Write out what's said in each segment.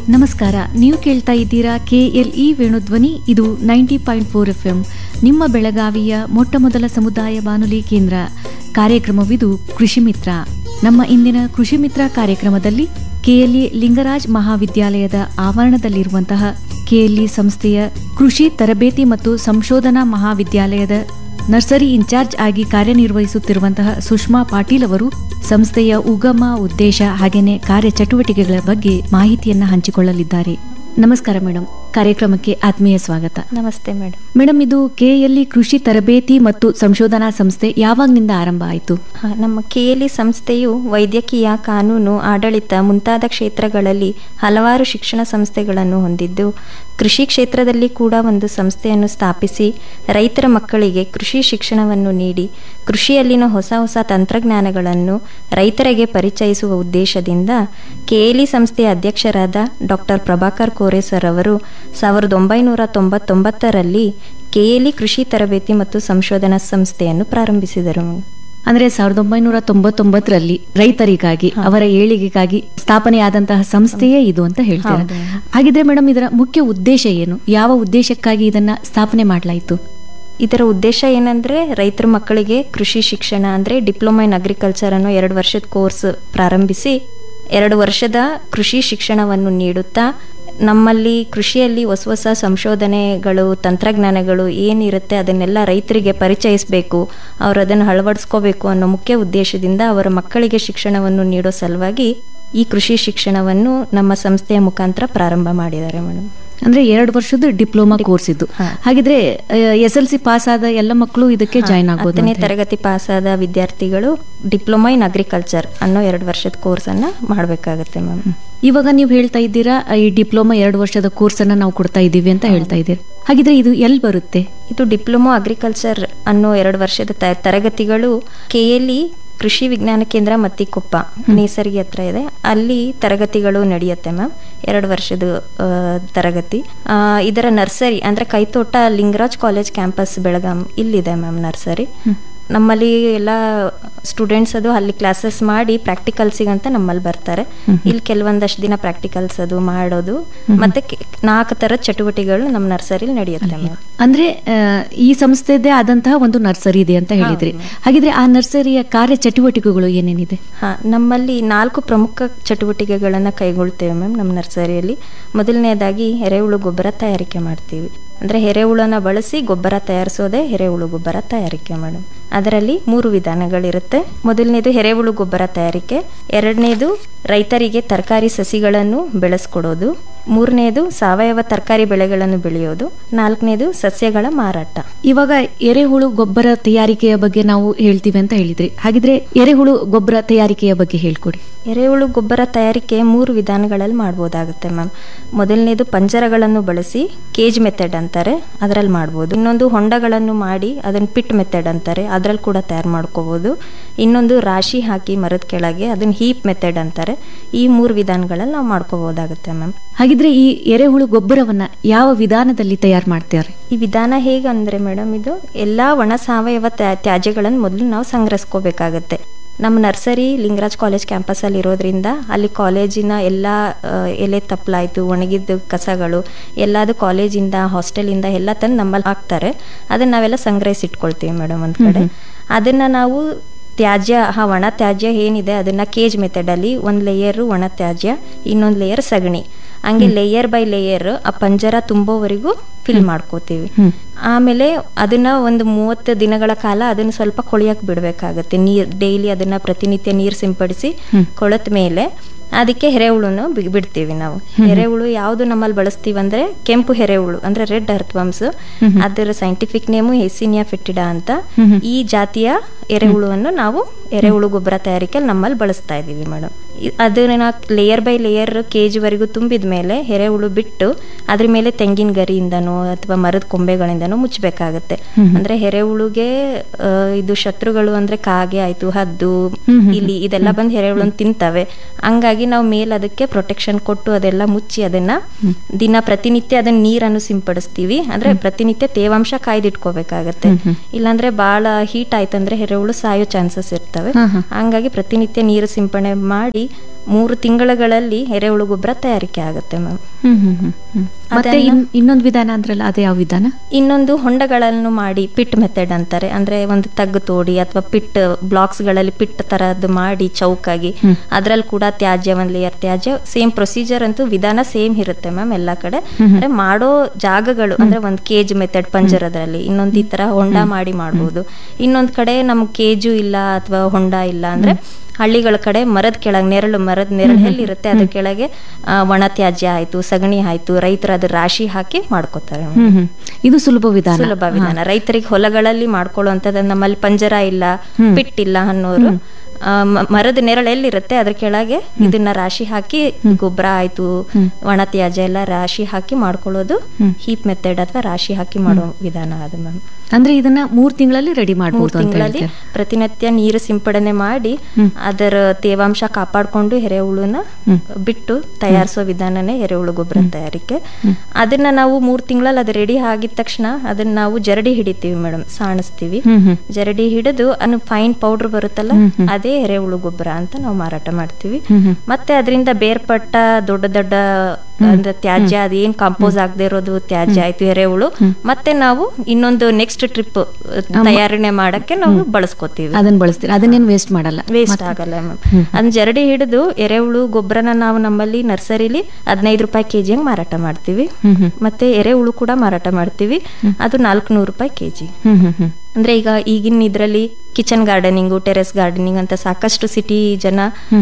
ನಮಸ್ಕಾರ ನೀವು ಕೇಳ್ತಾ ಇದ್ದೀರಾ ಕೆಎಲ್ಇ ವೇಣುಧ್ವನಿ ಇದು ninety point four F M ನಿಮ್ಮ ಬೆಳಗಾವಿಯ ಮೊಟ್ಟ ಮೊದಲ ಸಮುದಾಯ ಬಾನುಲಿ ಕೇಂದ್ರ ಕಾರ್ಯಕ್ರಮವಿದು ಕೃಷಿ ಮಿತ್ರ ನಮ್ಮ ಇಂದಿನ ಕೃಷಿ ಮಿತ್ರ ಕಾರ್ಯಕ್ರಮದಲ್ಲಿ ಕೆಎಲ್ಇ ಲಿಂಗರಾಜ್ ಮಹಾವಿದ್ಯಾಲಯದ ಆವರಣದಲ್ಲಿರುವಂತಹ ಕೆಎಲ್ಇ ಸಂಸ್ಥೆಯ ಕೃಷಿ ತರಬೇತಿ ಮತ್ತು ಸಂಶೋಧನಾ ಮಹಾವಿದ್ಯಾಲಯದ ನರ್ಸರಿ ಇನ್ಚಾರ್ಜ್ ಆಗಿ ಕಾರ್ಯನಿರ್ವಹಿಸುತ್ತಿರುವಂತಹ ಸುಷ್ಮಾ ಪಾಟೀಲ್ ಅವರು ಸಂಸ್ಥೆಯ ಉಗಮ ಉದ್ದೇಶ ಹಾಗೇನೆ ಕಾರ್ಯಚಟುವಟಿಕೆಗಳ ಬಗ್ಗೆ ಮಾಹಿತಿಯನ್ನ ಹಂಚಿಕೊಳ್ಳಲಿದ್ದಾರೆ ನಮಸ್ಕಾರ ಮೇಡಮ್ ಕಾರ್ಯಕ್ರಮಕ್ಕೆ ಆತ್ಮೀಯ ಸ್ವಾಗತ ನಮಸ್ತೆ ಮೇಡಮ್ ಮೇಡಮ್ ಇದು ಕೆಎಲ್ಇ ಕೃಷಿ ತರಬೇತಿ ಮತ್ತು ಸಂಶೋಧನಾ ಸಂಸ್ಥೆ ಯಾವಾಗ್ನಿಂದ ಆರಂಭ ಆಯಿತು ಹಾ, ನಮ್ಮ ಕೆಎಲಿ ಸಂಸ್ಥೆಯು ವೈದ್ಯಕೀಯ ಕಾನೂನು ಆಡಳಿತ ಮುಂತಾದ ಕ್ಷೇತ್ರಗಳಲ್ಲಿ ಹಲವಾರು ಶಿಕ್ಷಣ ಸಂಸ್ಥೆಗಳನ್ನು ಹೊಂದಿದ್ದು ಕೃಷಿ ಕ್ಷೇತ್ರದಲ್ಲಿ ಕೂಡ ಒಂದು ಸಂಸ್ಥೆಯನ್ನು ಸ್ಥಾಪಿಸಿ ರೈತರ ಮಕ್ಕಳಿಗೆ ಕೃಷಿ ಶಿಕ್ಷಣವನ್ನು ನೀಡಿ ಕೃಷಿಯಲ್ಲಿನ ಹೊಸ ಹೊಸ ತಂತ್ರಜ್ಞಾನಗಳನ್ನು ರೈತರಿಗೆ ಪರಿಚಯಿಸುವ ಉದ್ದೇಶದಿಂದ ಕೆಎಲಿ ಸಂಸ್ಥೆಯ ಅಧ್ಯಕ್ಷರಾದ ಡಾಕ್ಟರ್ ಪ್ರಭಾಕರ್ ಕೋರೆ ಸರ್ ಅವರು ಸಾವಿರದ ಒಂಬೈನೂರ ತೊಂಬತ್ತೊಂಬತ್ತರಲ್ಲಿ ಕೆಎಲಿ ಕೃಷಿ ತರಬೇತಿ ಮತ್ತು ಸಂಶೋಧನಾ ಸಂಸ್ಥೆಯನ್ನು ಪ್ರಾರಂಭಿಸಿದರು ಅಂದ್ರೆ ಸಾವಿರದ ಒಂಬೈನೂರ ತೊಂಬತ್ತೊಂಬತ್ತರಲ್ಲಿ ರೈತರಿಗಾಗಿ ಅವರ ಏಳಿಗೆಗಾಗಿ ಸ್ಥಾಪನೆಯಾದಂತಹ ಸಂಸ್ಥೆಯೇ ಇದು ಅಂತ ಹೇಳ್ತಾರೆ ಹೌದು. ಹಾಗಿದ್ರೆ ಮೇಡಮ್ ಇದರ ಮುಖ್ಯ ಉದ್ದೇಶ ಏನು ಯಾವ ಉದ್ದೇಶಕ್ಕಾಗಿ ಇದನ್ನ ಸ್ಥಾಪನೆ ಮಾಡಲಾಯಿತು ಇದರ ಉದ್ದೇಶ ಏನಂದ್ರೆ ರೈತರ ಮಕ್ಕಳಿಗೆ ಕೃಷಿ ಶಿಕ್ಷಣ ಅಂದ್ರೆ ಡಿಪ್ಲೊಮಾ ಇನ್ ಅಗ್ರಿಕಲ್ಚರ್ ಅನ್ನೋ ಎರಡು ವರ್ಷದ ಕೋರ್ಸ್ ಪ್ರಾರಂಭಿಸಿ ಎರಡು ವರ್ಷದ ಕೃಷಿ ಶಿಕ್ಷಣವನ್ನು ನೀಡುತ್ತಾ ನಮ್ಮಲ್ಲಿ ಕೃಷಿಯಲ್ಲಿ ಹೊಸ ಹೊಸ ಸಂಶೋಧನೆಗಳು ತಂತ್ರಜ್ಞಾನಗಳು ಏನಿರುತ್ತೆ ಅದನ್ನೆಲ್ಲ ರೈತರಿಗೆ ಪರಿಚಯಿಸಬೇಕು ಅವರು ಅದನ್ನು ಅಳವಡಿಸ್ಕೋಬೇಕು ಅನ್ನೋ ಮುಖ್ಯ ಉದ್ದೇಶದಿಂದ ಅವರ ಮಕ್ಕಳಿಗೆ ಶಿಕ್ಷಣವನ್ನು ನೀಡೋ ಸಲುವಾಗಿ ಈ ಕೃಷಿ ಶಿಕ್ಷಣವನ್ನು ನಮ್ಮ ಸಂಸ್ಥೆಯ ಮುಖಾಂತರ ಪ್ರಾರಂಭ ಮಾಡಿದ್ದಾರೆ ಮೇಡಮ್ ಅಂದ್ರೆ ಎರಡು ವರ್ಷದ ಡಿಪ್ಲೊಮಾ ಕೋರ್ಸ್ ಇದು ಹಾ. ಹಾಗಿದ್ರೆ ಎಸ್ ಎಲ್ ಸಿ ಪಾಸ್ ಆದ ಎಲ್ಲ ಮಕ್ಕಳು ಇದಕ್ಕೆ ಜಾಯ್ನ್ ಆಗ್ಬೋದು ಹತ್ತನೇ ಅಂತ ಹೇಳಿ. ತರಗತಿ ಪಾಸಾದ ವಿದ್ಯಾರ್ಥಿಗಳು ಡಿಪ್ಲೊಮಾ ಇನ್ ಅಗ್ರಿಕಲ್ಚರ್ ಅನ್ನೋ ಎರಡು ವರ್ಷದ ಕೋರ್ಸ್ ಅನ್ನ ಮಾಡಬೇಕಾಗತ್ತೆ ಮ್ಯಾಮ್ ಇವಾಗ ನೀವು ಹೇಳ್ತಾ ಇದ್ದೀರಾ ಈ ಡಿಪ್ಲೊಮಾ ಎರಡು ವರ್ಷದ ಕೋರ್ಸ್ ಅನ್ನ ನಾವು ಕೊಡ್ತಾ ಇದ್ದೀವಿ ಅಂತ ಹೇಳ್ತಾ ಇದ್ದೀರಿ ಹಾಗಿದ್ರೆ ಇದು ಎಲ್ಲಿ ಬರುತ್ತೆ ಇದು ಡಿಪ್ಲೊಮಾ ಅಗ್ರಿಕಲ್ಚರ್ ಅನ್ನೋ ಎರಡು ವರ್ಷದ ತ- ತರಗತಿಗಳು ಕೆಎಲ್ಇ ಕೃಷಿ ವಿಜ್ಞಾನ ಕೇಂದ್ರ ಮತ್ತಿಕೊಪ್ಪ ನೇಸರ್ಗಿ ಹತ್ರ ಇದೆ ಅಲ್ಲಿ ತರಗತಿಗಳು ನಡೆಯುತ್ತೆ ಮ್ಯಾಮ್ ಎರಡು ವರ್ಷದ ಆ, ತರಗತಿ ಆ, ಇದರ ನರ್ಸರಿ ಅಂದ್ರೆ ಕೈತೋಟ ಲಿಂಗರಾಜ್ ಕಾಲೇಜ್ ಕ್ಯಾಂಪಸ್ ಬೆಳಗಾಂ ಇಲ್ಲಿದೆ ಮ್ಯಾಮ್ ನರ್ಸರಿ ನಮ್ಮಲ್ಲಿ ಎಲ್ಲ ಸ್ಟೂಡೆಂಟ್ಸ್ ಅದು ಅಲ್ಲಿ ಕ್ಲಾಸಸ್ ಮಾಡಿ ಪ್ರಾಕ್ಟಿಕಲ್ಸಿಗಂತ ನಮ್ಮಲ್ಲಿ ಬರ್ತಾರೆ ಇಲ್ಲಿ ಕೆಲವೊಂದಷ್ಟು ದಿನ ಪ್ರಾಕ್ಟಿಕಲ್ಸ್ ಅದು ಮಾಡೋದು ಮತ್ತೆ ಕೆ- ನಾಲ್ಕು ಥರದ ಚಟುವಟಿಕೆಗಳು ನಮ್ಮ ನರ್ಸರಿಲಿ ನಡೆಯುತ್ತೆ ಮ್ಯಾಮ್ ಅಂದ್ರೆ ಆ, ಈ ಸಂಸ್ಥೆದೇ ಆದಂತಹ ಒಂದು ನರ್ಸರಿ ಇದೆ ಅಂತ ಹೇಳಿದ್ರಿ ಹಾಗಿದ್ರೆ ಆ ನರ್ಸರಿಯ ಕಾರ್ಯ ಚಟುವಟಿಕೆಗಳು ಏನೇನಿದೆ ಹಾ ನಮ್ಮಲ್ಲಿ ನಾಲ್ಕು ಪ್ರಮುಖ ಚಟುವಟಿಕೆಗಳನ್ನು ಕೈಗೊಳ್ತೇವೆ ಮ್ಯಾಮ್ ನಮ್ಮ ನರ್ಸರಿಯಲ್ಲಿ ಮೊದಲನೇದಾಗಿ ಎರೆಹುಳು ಗೊಬ್ಬರ ತಯಾರಿಕೆ ಮಾಡ್ತೀವಿ ಅಂದರೆ ಎರೆಹುಳನ ಬಳಸಿ ಗೊಬ್ಬರ ತಯಾರಿಸೋದೇ ಎರೆಹುಳು ಗೊಬ್ಬರ ತಯಾರಿಕೆ ಮೇಡಮ್ ಅದರಲ್ಲಿ ಮೂರು ವಿಧಾನಗಳಿರುತ್ತೆ ಮೊದಲನೇದು ಎರೆಹುಳು ಗೊಬ್ಬರ ತಯಾರಿಕೆ ಎರಡನೇದು ರೈತರಿಗೆ ತರಕಾರಿ ಸಸಿಗಳನ್ನು ಬೆಳೆಸ್ಕೊಡೋದು ಮೂರನೇದು ಸಾವಯವ ತರಕಾರಿ ಬೆಳೆಗಳನ್ನು ಬೆಳೆಯೋದು ನಾಲ್ಕನೇದು ಸಸ್ಯಗಳ ಮಾರಾಟ ಇವಾಗ ಎರೆಹುಳು ಗೊಬ್ಬರ ತಯಾರಿಕೆಯ ಬಗ್ಗೆ ನಾವು ಹೇಳ್ತೀವಿ ಅಂತ ಹೇಳಿದ್ರಿ ಹಾಗಿದ್ರೆ ಎರೆಹುಳು ಗೊಬ್ಬರ ತಯಾರಿಕೆಯ ಬಗ್ಗೆ ಹೇಳ್ಕೊಡಿ ಎರೆಹುಳು ಗೊಬ್ಬರ ತಯಾರಿಕೆ ಮೂರು ವಿಧಾನಗಳಲ್ಲಿ ಮಾಡ್ಬೋದಾಗುತ್ತೆ ಮ್ಯಾಮ್ ಮೊದಲನೇದು ಪಂಜರಗಳನ್ನು ಬಳಸಿ ಕೇಜ್ ಮೆಥಡ್ ಅಂತಾರೆ ಅದರಲ್ಲಿ ಮಾಡ್ಬೋದು ಇನ್ನೊಂದು ಹೊಂಡಗಳನ್ನು ಮಾಡಿ ಅದನ್ನು ಪಿಟ್ ಮೆಥಡ್ ಅಂತಾರೆ ಅದರಲ್ಲಿ ಕೂಡ ತಯಾರು ಮಾಡ್ಕೋಬೋದು ಇನ್ನೊಂದು ರಾಶಿ ಹಾಕಿ ಮರದ ಕೆಳಗೆ ಅದನ್ನು ಹೀಪ್ ಮೆಥಡ್ ಅಂತಾರೆ ಈ ಮೂರು ವಿಧಾನಗಳಲ್ಲಿ ನಾವು ಮಾಡ್ಕೋಬೋದಾಗುತ್ತೆ ಮ್ಯಾಮ್ ಹಾಗಿದ್ರೆ ಈ ಎರೆಹುಳು ಗೊಬ್ಬರವನ್ನ ಯಾವ ವಿಧಾನದಲ್ಲಿ ತಯಾರು ಮಾಡ್ತಾರೆ ಈ ವಿಧಾನ ಹೇಗಂದ್ರೆ ಮೇಡಮ್ ಇದು ಎಲ್ಲ ಒಣ ಸಾವಯವ ತ್ಯಾ- ತ್ಯಾಜ್ಯಗಳನ್ನು ಮೊದಲು ನಾವು ಸಂಗ್ರಹಿಸ್ಕೋಬೇಕಾಗತ್ತೆ ನಮ್ಮ ನರ್ಸರಿ ಲಿಂಗರಾಜ್ ಕಾಲೇಜ್ ಕ್ಯಾಂಪಸಲ್ಲಿ ಇರೋದ್ರಿಂದ ಅಲ್ಲಿ ಕಾಲೇಜಿನ ಎಲ್ಲ ಆ, ಎಲೆ ತಪ್ಪಲಾಯಿತು ಒಣಗಿದ ಕಸಗಳು ಎಲ್ಲದು ಕಾಲೇಜಿಂದ ಹಾಸ್ಟೆಲಿಂದ ಎಲ್ಲ ತಂದು ನಮ್ಮಲ್ಲಿ ಹಾಕ್ತಾರೆ ಅದನ್ನ ನಾವೆಲ್ಲ ಸಂಗ್ರಹಿಸಿಟ್ಕೊಳ್ತೀವಿ ಮೇಡಮ್ ಒಂದು ಕಡೆ ಅದನ್ನ ನಾವು ತ್ಯಾಜ್ಯ ಆ ಒಣ ತ್ಯಾಜ್ಯ ಏನಿದೆ ಅದನ್ನ ಕೇಜ್ ಮೆಥಡಲ್ಲಿ ಒಂದು ಲೇಯರು ಒಣ ತ್ಯಾಜ್ಯ ಇನ್ನೊಂದು ಲೇಯರ್ ಸಗಣಿ ಹಂಗೆ ಲೇಯರ್ ಬೈ ಲೇಯರ್ ಆ ಪಂಜರ ತುಂಬೋವರೆಗೂ ಫಿಲ್ ಮಾಡ್ಕೋತೀವಿ ಆಮೇಲೆ ಅದನ್ನ ಒಂದು ಮೂವತ್ತು ದಿನಗಳ ಕಾಲ ಅದನ್ನ ಸ್ವಲ್ಪ ಕೊಳಿಯಕ್ ಬಿಡ್ಬೇಕಾಗತ್ತೆ ನೀರ್ ಡೈಲಿ ಅದನ್ನ ಪ್ರತಿನಿತ್ಯ ನೀರು ಸಿಂಪಡಿಸಿ ಕೊಳತ ಮೇಲೆ ಅದಕ್ಕೆ ಎರೆಹುಳುನು ಬಿ- ಬಿಡ್ತೀವಿ ನಾವು ಎರೆಹುಳು ಯಾವುದು ನಮ್ಮಲ್ಲಿ ಬಳಸ್ತೀವಿ ಅಂದ್ರೆ ಕೆಂಪು ಎರೆಹುಳು ಅಂದ್ರೆ ರೆಡ್ ಅರ್ಥವಾಮ್ಸ್ ಅದರ ಸೈಂಟಿಫಿಕ್ ನೇಮು ಹೆಸಿನಿಯಾ ಫೆಟ್ಟಿಡಾ ಅಂತ ಈ ಜಾತಿಯ ಎರೆಹುಳುವನ್ನು ನಾವು ಎರೆಹುಳು ಗೊಬ್ಬರ ತಯಾರಿಕೆಯಲ್ಲಿ ನಮ್ಮಲ್ಲಿ ಬಳಸ್ತಾ ಇದೀವಿ ಮೇಡಮ್ ಅದನ್ನ ಲೇಯರ್ ಬೈ ಲೇಯರ್ ಕೆಜಿ ವರೆಗೂ ತುಂಬಿದ ಮೇಲೆ ಎರೆಹುಳು ಬಿಟ್ಟು ಅದ್ರ ಮೇಲೆ ತೆಂಗಿನ ಗರಿಯಿಂದನೋ ಅಥವಾ ಮರದ ಕೊಂಬೆಗಳಿಂದನೋ ಮುಚ್ಚಬೇಕಾಗತ್ತೆ ಅಂದ್ರೆ ಎರೆಹುಳುಗೆ ಆ, ಇದು ಶತ್ರುಗಳು ಅಂದ್ರೆ ಕಾಗೆ ಆಯ್ತು ಹದ್ದು ಇಲಿ ಇದೆಲ್ಲ ಬಂದು ಎರೆಹುಳನ್ ತಿಂತವೆ ಹಂಗಾಗಿ ನಾವು ಮೇಲೆ ಅದಕ್ಕೆ ಪ್ರೊಟೆಕ್ಷನ್ ಕೊಟ್ಟು ಅದೆಲ್ಲ ಮುಚ್ಚಿ ಅದನ್ನ ದಿನ ಪ್ರತಿನಿತ್ಯ ಅದನ್ನ ನೀರನ್ನು ಸಿಂಪಡಿಸ್ತೀವಿ ಅಂದ್ರೆ ಪ್ರತಿನಿತ್ಯ ತೇವಾಂಶ ಕಾಯ್ದಿಟ್ಕೋಬೇಕಾಗತ್ತೆ ಇಲ್ಲಾಂದ್ರೆ ಬಹಳ ಹೀಟ್ ಆಯ್ತಂದ್ರೆ ಎರೆಹುಳು ಸಾಯೋ ಚಾನ್ಸಸ್ ಇರ್ತವೆ ಹಂಗಾಗಿ ಪ್ರತಿನಿತ್ಯ ನೀರು ಸಿಂಪಡಣೆ ಮಾಡಿ ಮೂರು ತಿಂಗಳುಗಳಲ್ಲಿ ಎರೆಹುಳು ಗೊಬ್ಬರ ತಯಾರಿಕೆ ಆಗುತ್ತೆ ಮ್ಯಾಮ್ ಹ್ಮ್ ಹ್ಮ್ ಹ್ಮ್ ಹ್ಮ್. ಮತ್ತೆ ಅದನ್ನ- ಇನ್- ಇನ್ನೊಂದು ವಿಧಾನ ಅಂದ್ರಲ್ಲ ಅದೇ ಯಾವ ವಿಧಾನ ಇನ್ನೊಂದು ಹೊಂಡಗಳನ್ನು ಮಾಡಿ ಪಿಟ್ ಮೆಥಡ್ ಅಂತಾರೆ ಅಂದ್ರೆ ಒಂದು ತಗ್ಗು ತೋಡಿ ಅಥವಾ ಪಿಟ್ ಬ್ಲಾಕ್ಸ್ ಗಳಲ್ಲಿ ಪಿಟ್ ತರದ್ದು ಮಾಡಿ ಚೌಕಾಗಿ ಅದ್ರಲ್ಲಿ ಕೂಡ ತ್ಯಾಜ್ಯ ಒಂದ್ ಲೇಯರ್ ತ್ಯಾಜ್ಯ ಸೇಮ್ ಪ್ರೊಸೀಜರ್ ಅಂತೂ ವಿಧಾನ ಸೇಮ್ ಇರುತ್ತೆ ಮ್ಯಾಮ್ ಎಲ್ಲಾ ಕಡೆ ಅಂದ್ರೆ ಮಾಡೋ ಜಾಗಗಳು ಅಂದ್ರೆ ಒಂದ್ ಕೇಜ್ ಮೆಥಡ್ ಪಂಜರದಲ್ಲಿ ಇನ್ನೊಂದ್ ಈ ತರ ಹೊಂಡ ಮಾಡಿ ಮಾಡ್ಬೋದು ಇನ್ನೊಂದ್ ಕಡೆ ನಮ್ಗೆ ಕೇಜು ಇಲ್ಲ ಅಥವಾ ಹೊಂಡ ಇಲ್ಲ ಅಂದ್ರೆ ಹಳ್ಳಿಗಳ ಕಡೆ ಮರದ ಕೆಳಗೆ ನೆರಳು ಮರದ ನೆರಳು ಎಲ್ಲಿರುತ್ತೆ ಅದ್ರ ಕೆಳಗೆ ಆ, ಒಣ ತ್ಯಾಜ್ಯ ಆಯ್ತು ಸಗಣಿ ಆಯ್ತು ರೈತರು ಅದ್ರ ರಾಶಿ ಹಾಕಿ ಮಾಡ್ಕೋತಾರೆ ma'am. ಹ್ಮ್ ಹ್ಮ್ ಇದು ಸುಲಭ ವಿಧಾನ ಸುಲಭ ವಿಧಾನ ರೈತರಿಗೆ ಹೊಲಗಳಲ್ಲಿ ಮಾಡ್ಕೊಳ್ಳುವಂಥದ್ದು ನಮ್ಮಲ್ಲಿ ಪಂಜರ ಇಲ್ಲ ಪಿಟ್ ಇಲ್ಲ ಅನ್ನೋರು ಆ, ಮ- ಮರದ ನೆರಳು ಎಲ್ಲಿರುತ್ತೆ ಅದ್ರ ಕೆಳಗೆ ಇದನ್ನ ರಾಶಿ ಹಾಕಿ ಗೊಬ್ಬರ ಆಯ್ತು ಒಣ ತ್ಯಾಜ್ಯ ಎಲ್ಲ ರಾಶಿ ಹಾಕಿ ಮಾಡ್ಕೊಳ್ಳೋದು ಹೀಪ್ ಮೆಥಡ್ ಅಥವಾ ರಾಶಿ ಹಾಕಿ ಮಾಡೋ ವಿಧಾನ ಅದು ಮ್ಯಾಮ್ ಅಂದ್ರೆ ಇದನ್ನ ಮೂರ್ ತಿಂಗಳಲ್ಲಿ ರೆಡಿ ಮೂರು ಮಾಡಬಹುದು ಅಂತ ತಿಂಗಳಲ್ಲಿ ಹೇಳ್ತಾರೆ ಪ್ರತಿನಿತ್ಯ ನೀರು ಸಿಂಪಡಣೆ ಮಾಡಿ ಅದರ ತೇವಾಂಶ ಕಾಪಾಡಿಕೊಂಡು ಎರೆಹುಳುನ ಬಿಟ್ಟು ತಯಾರಿಸೋ ವಿಧಾನನೇ ಎರೆಹುಳು ಗೊಬ್ಬರ ತಯಾರಿಕೆ ಅದನ್ನ ನಾವು ಮೂರು ತಿಂಗಳಲ್ಲಿ ಅದು ರೆಡಿ ಆಗಿದ ತಕ್ಷಣ ಅದನ್ನ ನಾವು ಜರಡಿ ಹಿಡಿತೀವಿ ಮೇಡಮ್ ಸಾಣಿಸ್ತೀವಿ ಹ್ಮ್ ಹ್ಮ್ ಜರಡಿ ಹಿಡಿದು ಅನ್ನು ಫೈನ್ ಪೌಡರ್ ಬರುತ್ತಲ್ಲ ಅದೇ ಎರೆಹುಳು ಗೊಬ್ಬರ ಅಂತ ನಾವು ಮಾರಾಟ ಮಾಡ್ತೀವಿ ಮತ್ತೆ ಅದರಿಂದ ಬೇರ್ಪಟ್ಟ ದೊಡ್ಡ ದೊಡ್ಡ ಅಂದ್ರೆ ತ್ಯಾಜ್ಯ ಅದೇನ್ ಕಂಪೋಸ್ ಆಗದೆ ಇರೋದು ತ್ಯಾಜ್ಯ ಆಯ್ತು ಎರೆಹುಳು ಮತ್ತೆ ನಾವು ಇನ್ನೊಂದು ನೆಕ್ಸ್ಟ್ ಟ್ರಿಪ್ ತಯಾರಣೆ ಮಾಡಕ್ಕೆ ನಾವು ಬಳಸ್ಕೋತೀವಿ ಅದನ್ನ ಬಳಸ್ತೀರಿ ಅದನ್ನೇನು ವೇಸ್ಟ್ ಮಾಡಲ್ಲ ವೇಸ್ಟ್ ಆಗಲ್ಲ ಮ್ಯಾಮ್ ಅದನ್ನ ಜರಡಿ ಹಿಡಿದು ಎರೆಹುಳು ಗೊಬ್ಬರನ ನಾವು ನಮ್ಮಲ್ಲಿ ನರ್ಸರಿಲಿ ಹದಿನೈದು ರೂಪಾಯಿ ಕೆಜಿ ಹಂಗ್ ಮಾರಾಟ ಮಾಡ್ತೀವಿ ಹ್ಮ್ ಹ್ಮ್ ಮತ್ತೆ ಎರೆಹುಳು ಕೂಡ ಮಾರಾಟ ಮಾಡ್ತೀವಿ ಅದು ನಾಲ್ಕುನೂರು ರೂಪಾಯಿ ಕೆಜಿ ಹ್ಮ್ ಹ್ಮ್ ಹ್ಮ್ ಅಂದ್ರೆ ಈಗ ಈಗಿನ ಇದ್ರಲ್ಲಿ ಕಿಚನ್ ಗಾರ್ಡನಿಂಗು ಟೆರೆಸ್ ಗಾರ್ಡನಿಂಗ್ ಅಂತ ಸಾಕಷ್ಟು ಸಿಟಿ ಜನ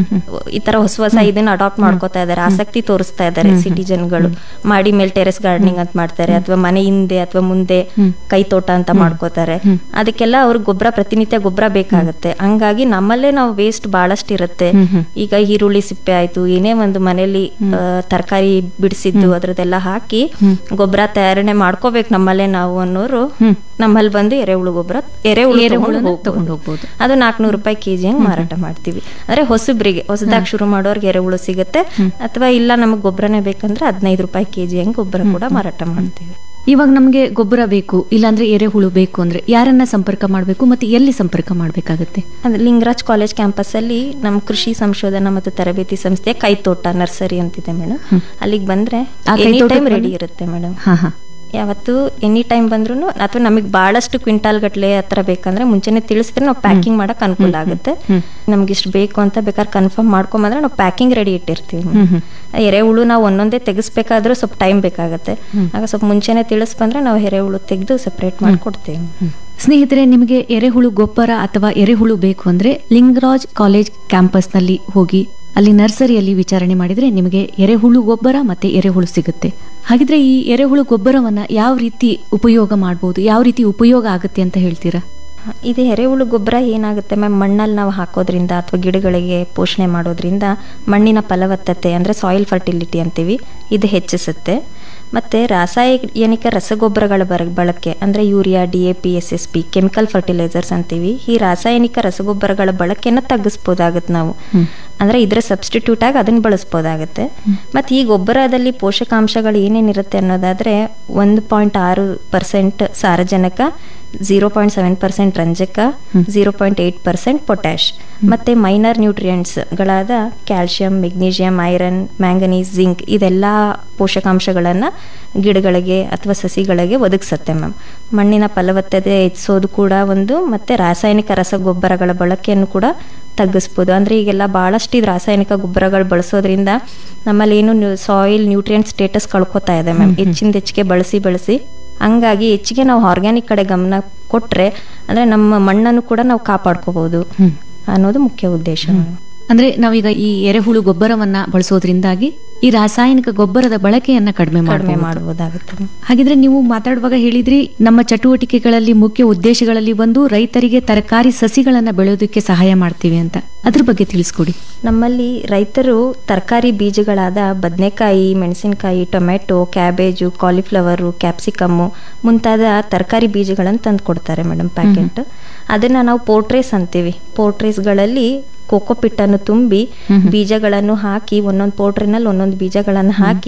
ಈ ತರ ಹೊಸ ಹೊಸ ಇದನ್ನ ಅಡಾಪ್ಟ್ ಮಾಡ್ಕೋತಾ ಇದಾರೆ ಆಸಕ್ತಿ ತೋರಿಸ್ತಾ ಇದಾರೆ ಸಿಟಿ ಜನಗಳು ಮಾಡಿ ಮೇಲೆ ಟೆರೆಸ್ ಗಾರ್ಡನಿಂಗ್ ಅಂತ ಮಾಡ್ತಾರೆ ಅಥವಾ ಮನೆ ಹಿಂದೆ ಅಥವಾ ಮುಂದೆ ಕೈ ತೋಟ ಅಂತ ಮಾಡ್ಕೋತಾರೆ ಅದಕ್ಕೆಲ್ಲ ಅವ್ರಿಗೆ ಗೊಬ್ಬರ ಪ್ರತಿನಿತ್ಯ ಗೊಬ್ಬರ ಬೇಕಾಗುತ್ತೆ ಹಂಗಾಗಿ ನಮ್ಮಲ್ಲೇ ನಾವು ವೇಸ್ಟ್ ಬಹಳಷ್ಟು ಇರುತ್ತೆ ಈಗ ಈರುಳ್ಳಿ ಸಿಪ್ಪೆ ಆಯ್ತು ಏನೇ ಒಂದು ಮನೆಯಲ್ಲಿ ತರಕಾರಿ ಬಿಡಿಸಿದ್ದು ಅದ್ರದ್ದೆಲ್ಲ ಹಾಕಿ ಗೊಬ್ಬರ ತಯಾರಣೆ ಮಾಡ್ಕೋಬೇಕು ನಮ್ಮಲ್ಲೇ ನಾವು ಅನ್ನೋರು ನಮ್ಮಲ್ಲಿ ಬಂದು ಎರೆಹುಳು ಗೊಬ್ಬರ ಎರೆಹುಳು ಎರೆಹುಳುನ ತಗೊಂಡು ತಗೊಂಡ್ ಹೋಗ್ಬೋದು. ಹೋಗ್ಬೋದು. ಅದು ನಾಲ್ಕುನೂರು ರೂಪಾಯಿ ಕೆಜಿ ಹಂಗ್ ಮಾರಾಟ ಮಾಡ್ತೀವಿ ಅಂದ್ರೆ ಹೊಸಬ್ರಿಗೆ ಹೊಸದಾಗಿ ಶುರು ಮಾಡೋರ್ಗೆ ಎರೆಹುಳು ಸಿಗುತ್ತೆ ಅಥವಾ ಇಲ್ಲ ನಮಗೆ ಗೊಬ್ಬರನೇ ಬೇಕಂದ್ರೆ ಹದಿನೈದು ರೂಪಾಯಿ ಕೆಜಿ ಹಂಗ್ ಗೊಬ್ಬರ ಕೂಡ ಮಾರಾಟ ಮಾಡ್ತೀವಿ ಇವಾಗ ನಮ್ಗೆ ಗೊಬ್ಬರ ಬೇಕು ಇಲ್ಲಾಂದ್ರೆ ಎರೆಹುಳು ಬೇಕು ಅಂದ್ರೆ ಯಾರನ್ನ ಸಂಪರ್ಕ ಮಾಡಬೇಕು ಮತ್ತೆ ಎಲ್ಲಿ ಸಂಪರ್ಕ ಮಾಡಬೇಕಾಗತ್ತೆ ಅಂದ್ರೆ ಲಿಂಗರಾಜ್ ಕಾಲೇಜ್ ಕ್ಯಾಂಪಸ್ ಅಲ್ಲಿ ನಮ್ಮ ಕೃಷಿ ಸಂಶೋಧನಾ ಮತ್ತು ತರಬೇತಿ ಸಂಸ್ಥೆ ಕೈತೋಟ ನರ್ಸರಿ ಅಂತಿದೆ ಮೇಡಮ್ ಅಲ್ಲಿಗೆ ಬಂದ್ರೆ ಆ ಎನಿ ಕೈತೋಟಕ್ಕೆ ಟೈಮ್ ರೆಡಿ ಬಂದು- ಇರುತ್ತೆ ಮೇಡಮ್ ಹಾ ಹಾ ಯಾವತ್ತು ಎನಿ ಟೈಮ್ ಬಂದ್ರು ಅಥವಾ ನಮಗೆ ಬಹಳಷ್ಟು ಕ್ವಿಂಟಾಲ್ ಗಟ್ಲೆ ಹತ್ರ ಬೇಕಂದ್ರೆ ಮುಂಚೆನೆ ತಿಳಿಸಿದ್ರೆ ನಾವು ಪ್ಯಾಕಿಂಗ್ ಮಾಡಕ್ ಅನುಕೂಲ ಆಗುತ್ತೆ ನಮ್ಗೆ ಇಷ್ಟು ಬೇಕು ಅಂತ ಬೇಕಾದ್ರೆ ಕನ್ಫರ್ಮ್ ಮಾಡ್ಕೊಂಬಂದ್ರೆ ನಾವು ಪ್ಯಾಕಿಂಗ್ ರೆಡಿ ಇಟ್ಟಿರ್ತೀವಿ ಎರೆಹುಳು ನಾವು ಒಂದೊಂದೇ ತೆಗಿಸ್ಬೇಕಾದ್ರೂ ಸ್ವಲ್ಪ ಟೈಮ್ ಬೇಕಾಗುತ್ತೆ ಆಗ ಸ್ವಲ್ಪ ಮುಂಚೆನೆ ತಿಳಿಸ್ ಬಂದ್ರೆ ನಾವು ಎರೆಹುಳು ತೆಗೆದು ಸೆಪರೇಟ್ ಮಾಡಿ ಕೊಡ್ತೀವಿ ಸ್ನೇಹಿತರೆ ನಿಮಗೆ ಎರೆಹುಳು ಗೊಬ್ಬರ ಅಥವಾ ಎರೆಹುಳು ಬೇಕು ಅಂದ್ರೆ ಲಿಂಗರಾಜ್ ಕಾಲೇಜ್ ಕ್ಯಾಂಪಸ್ನಲ್ಲಿ ಹೋಗಿ ಅಲ್ಲಿ ನರ್ಸರಿಯಲ್ಲಿ ವಿಚಾರಣೆ ಮಾಡಿದ್ರೆ ನಿಮಗೆ ಎರೆಹುಳು ಗೊಬ್ಬರ ಮತ್ತೆ ಎರೆಹುಳು ಸಿಗುತ್ತೆ ಹಾಗಿದ್ರೆ ಈ ಎರೆಹುಳು ಗೊಬ್ಬರವನ್ನ ಯಾವ ರೀತಿ ಉಪಯೋಗ ಮಾಡಬಹುದು ಯಾವ ರೀತಿ ಉಪಯೋಗ ಆಗುತ್ತೆ ಅಂತ ಹೇಳ್ತೀರಾ ಇದು ಎರೆಹುಳು ಗೊಬ್ಬರ ಏನಾಗುತ್ತೆ ಮ್ಯಾಮ್ ಮಣ್ಣಲ್ಲಿ ನಾವು ಹಾಕೋದ್ರಿಂದ ಅಥವಾ ಗಿಡಗಳಿಗೆ ಪೋಷಣೆ ಮಾಡೋದ್ರಿಂದ ಮಣ್ಣಿನ ಫಲವತ್ತತೆ ಅಂದರೆ ಸಾಯಿಲ್ ಫರ್ಟಿಲಿಟಿ ಅಂತೀವಿ ಇದು ಹೆಚ್ಚಿಸುತ್ತೆ ಮತ್ತು ರಾಸಾಯನಿಕ ರಸಗೊಬ್ಬರಗಳ ಬರ ಬಳಕೆ ಅಂದರೆ urea D A P S S P chemical fertilisers ಅಂತೀವಿ ಈ ರಾಸಾಯನಿಕ ರಸಗೊಬ್ಬರಗಳ ಬಳಕೆಯನ್ನು ತಗ್ಗಿಸ್ಬೋದಾಗುತ್ತೆ ನಾವು ಅಂದರೆ ಇದರ ಸಬ್ಸ್ಟಿಟ್ಯೂಟ್ ಆಗಿ ಅದನ್ನು ಬಳಸ್ಬೋದಾಗುತ್ತೆ ಮತ್ತು ಈ ಗೊಬ್ಬರದಲ್ಲಿ ಪೋಷಕಾಂಶಗಳು ಏನೇನಿರುತ್ತೆ ಅನ್ನೋದಾದರೆ ಒಂದು ಪಾಯಿಂಟ್ ಆರು ಪರ್ಸೆಂಟ್ ಸಾರಜನಕ ಝೀರೋ ಪಾಯಿಂಟ್ ಸೆವೆನ್ ಪರ್ಸೆಂಟ್ ರಂಜಕ zero point eight percent potash ಮತ್ತು ಮೈನರ್ ನ್ಯೂಟ್ರಿಯೆಂಟ್ಸ್ಗಳಾದ calcium magnesium iron manganese zinc ಇದೆಲ್ಲ ಪೋಷಕಾಂಶಗಳನ್ನು ಗಿಡಗಳಿಗೆ ಅಥವಾ ಸಸಿಗಳಿಗೆ ಒದಗಿಸುತ್ತೆ ಮ್ಯಾಮ್ ಮಣ್ಣಿನ ಫಲವತ್ತತೆ ಹೆಚ್ಚಿಸೋದು ಕೂಡ ಒಂದು ಮತ್ತು ರಾಸಾಯನಿಕ ರಸಗೊಬ್ಬರಗಳ ಬಳಕೆಯನ್ನು ಕೂಡ ತಗ್ಗಿಸ್ಬೋದು ಅಂದರೆ ಈಗೆಲ್ಲ ಭಾಳಷ್ಟು ಇದು ರಾಸಾಯನಿಕ ಗೊಬ್ಬರಗಳು ಬಳಸೋದ್ರಿಂದ ನಮ್ಮಲ್ಲಿ ಏನು ಸಾಯಿಲ್ ನ್ಯೂಟ್ರಿಯೆಂಟ್ ಸ್ಟೇಟಸ್ ಕಳ್ಕೊತಾ ಇದೆ ಮ್ಯಾಮ್ ಹೆಚ್ಚಿಂದ ಹೆಚ್ಚಿಗೆ ಬಳಸಿ ಬಳಸಿ ಹಂಗಾಗಿ ಹೆಚ್ಚಿಗೆ ನಾವು ಆರ್ಗ್ಯಾನಿಕ್ ಕಡೆ ಗಮನ ಕೊಟ್ರೆ ಅಂದ್ರೆ ನಮ್ಮ ಮಣ್ಣನ್ನು ಕೂಡ ನಾವು ಕಾಪಾಡ್ಕೋಬಹುದು ಅನ್ನೋದು ಮುಖ್ಯ ಉದ್ದೇಶ ಅಂದ್ರೆ ನಾವೀಗ ಈ ಎರೆಹುಳು ಗೊಬ್ಬರವನ್ನ ಬಳಸೋದ್ರಿಂದಾಗಿ ಈ ರಾಸಾಯನಿಕ ಗೊಬ್ಬರದ ಬಳಕೆಯನ್ನ ಕಡಿಮೆ ಕಡಿಮೆ ಮಾಡಬಹುದು ಮಾಡಬಹುದಾಗುತ್ತೆ ಹಾಗಿದ್ರೆ ನೀವು ಮಾತಾಡುವಾಗ ಹೇಳಿದ್ರಿ ನಮ್ಮ ಚಟುವಟಿಕೆಗಳಲ್ಲಿ ಮುಖ್ಯ ಉದ್ದೇಶಗಳಲ್ಲಿ ಒಂದು ರೈತರಿಗೆ ತರಕಾರಿ ಸಸಿಗಳನ್ನ ಬೆಳೆಯೋದಕ್ಕೆ ಸಹಾಯ ಮಾಡ್ತೀವಿ ಅಂತ ಅದ್ರ ಬಗ್ಗೆ ತಿಳಿಸ್ಕೊಡಿ ನಮ್ಮಲ್ಲಿ ರೈತರು ತರಕಾರಿ ಬೀಜಗಳಾದ ಬದನೆಕಾಯಿ ಮೆಣಸಿನಕಾಯಿ ಟೊಮೆಟೊ ಕ್ಯಾಬೇಜು ಕಾಲಿಫ್ಲವರು ಕ್ಯಾಪ್ಸಿಕಮ್ಮು ಮುಂತಾದ ತರಕಾರಿ ಬೀಜಗಳನ್ನು ತಂದು ಕೊಡ್ತಾರೆ ಮೇಡಮ್ ಪ್ಯಾಕೆಟ್ ಅದನ್ನ ನಾವು ಪೋರ್ಟ್ರೇಸ್ ಅಂತೀವಿ ಪೋರ್ಟ್ರೇಸ್ಗಳಲ್ಲಿ ಕೋಕೋಪಿಟ್ ಅನ್ನು ತುಂಬಿ ಬೀಜಗಳನ್ನು ಹಾಕಿ ಒಂದೊಂದು ಪೋಟ್ರಿನಲ್ಲಿ ಒಂದೊಂದು ಬೀಜಗಳನ್ನು ಹಾಕಿ